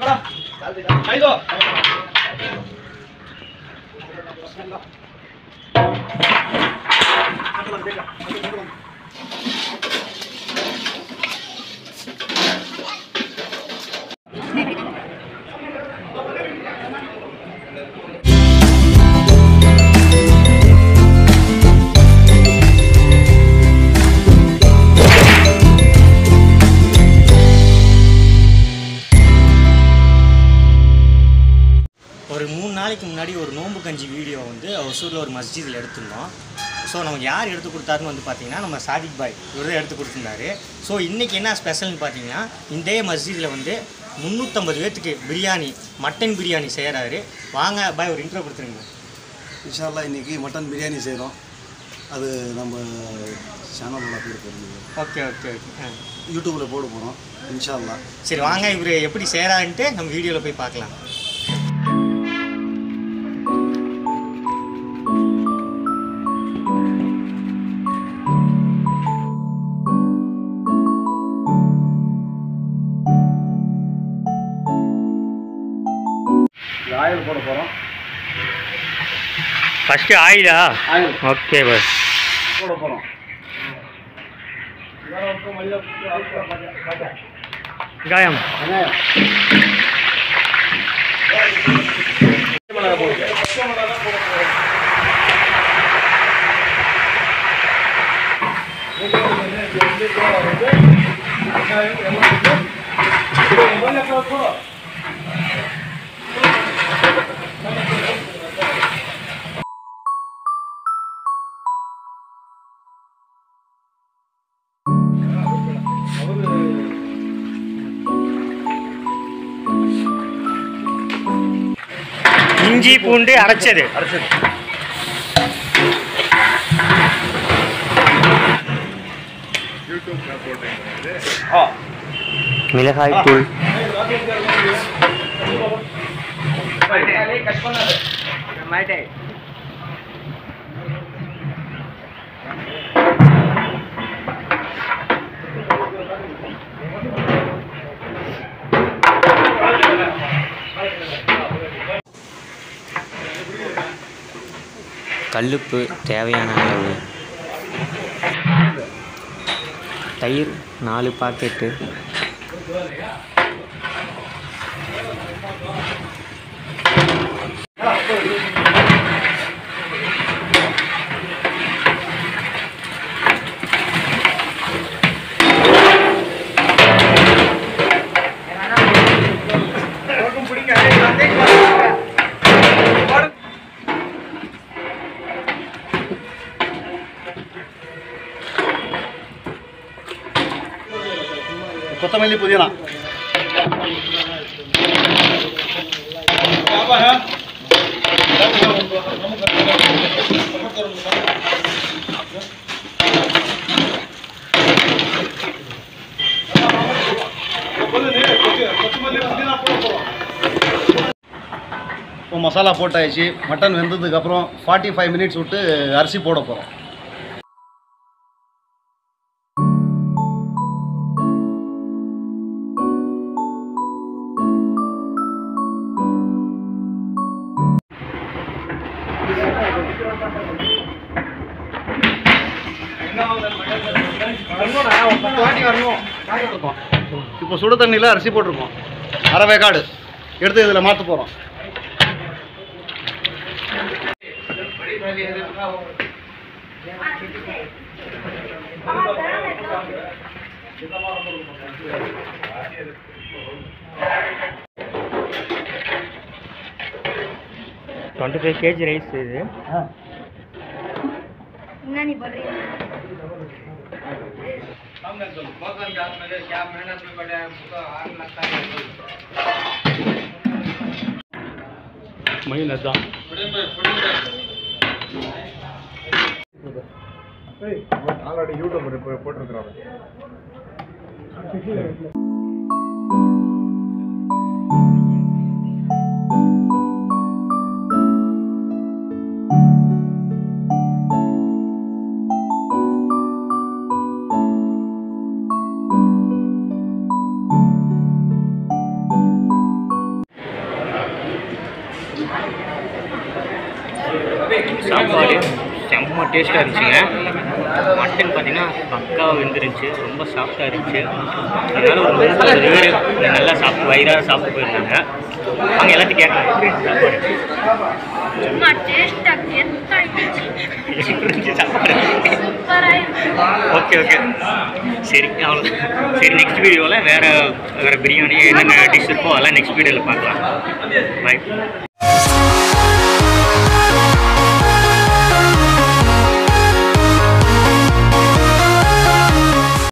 ஒரு மூணு நாளைக்கு முன்னாடி ஒரு நோன்பு கஞ்சி வீடியோ வந்து ஒசூரில் ஒரு மஸ்ஜிதில் எடுத்திருந்தோம் ஸோ நமக்கு யார் எடுத்து கொடுத்தாருன்னு வந்து பார்த்தீங்கன்னா நம்ம சாதிக் பாய் இவர் தான் எடுத்து கொடுத்துருந்தாரு ஸோ இன்றைக்கி என்ன ஸ்பெஷல்னு பார்த்தீங்கன்னா இந்த மஸ்ஜிதில் வந்து முந்நூற்றம்பது பேர்த்துக்கு பிரியாணி மட்டன் பிரியாணி செய்கிறாரு வாங்க பாய் ஒரு இன்ட்ரோ கொடுத்துருங்க இன்ஷால்லா இன்னைக்கு மட்டன் பிரியாணி செய்கிறோம் அது நம்ம சேனலில் அப்லோட் பண்ணுறது ஓகே ஓகே ஓகே ஆ யூடியூப்பில் போட போகிறோம் இன்ஷால்லா சரி வாங்க இவர் எப்படி செய்கிறான்ட்டு நம்ம வீடியோவில் போய் பார்க்கலாம் இது ஆயில் போட போகிறோம் ஃபஸ்ட்டு ஆயிலா ஆயில் ஓகே பாய் போட போகிறோம் காயம் இஞ்சி பூண்டு அரைச்சது அரைச்சது ஆ மிளகாய் தூள் கல்லுப்பு தேவையான அளவு தயிர் நாலு பாக்கெட்டு கொத்தமல்லி புதினா இப்போ மசாலா போட்டாச்சு மட்டன் வெந்ததுக்கப்புறம் ஃபார்ட்டி ஃபைவ் மினிட்ஸ் விட்டு அரிசி போட போகிறோம் இப்போ சுடு தண்ணியில் அரிசி போட்டிருக்கோம் அரை வேக்காடு எடுத்து இதில் மாற்ற போகிறோம் டுவெண்ட்டி ஃபைவ் கேஜி ரைஸ் இது என்ன நீ பண்றீங்க மைனஸ் தான் ஆல்ரெடி யூடியூப் போட்டிருக்கிறாங்க சாப்பாடு செம்ம டேஸ்ட்டாக இருந்துச்சுங்க மட்டன் பார்த்தீங்கன்னா பக்காவாக வெந்துருந்துச்சு ரொம்ப சாஃப்டாக இருந்துச்சு அதனால ஒரு முப்பது பேர் நல்லா சாப்பிட்டு வயிறார சாப்பிட்டு போயிருந்தாங்க அவங்க எல்லாத்தையும் கேட்கலாம் சாப்பாடு சும்மா டேஸ்ட்டாக கெத்தாயிடுச்சு எப்படி இருந்துச்சு சாப்பாடு சூப்பராக இருக்கு ஓகே ஓகே சரி அவ்வளோ சரி நெக்ஸ்ட் வீடியோவில் வேறு வேறு பிரியாணி என்னென்ன டிஷ் இருக்கோ அதெல்லாம் நெக்ஸ்ட் வீடியோவில் பார்க்கலாம் பாய்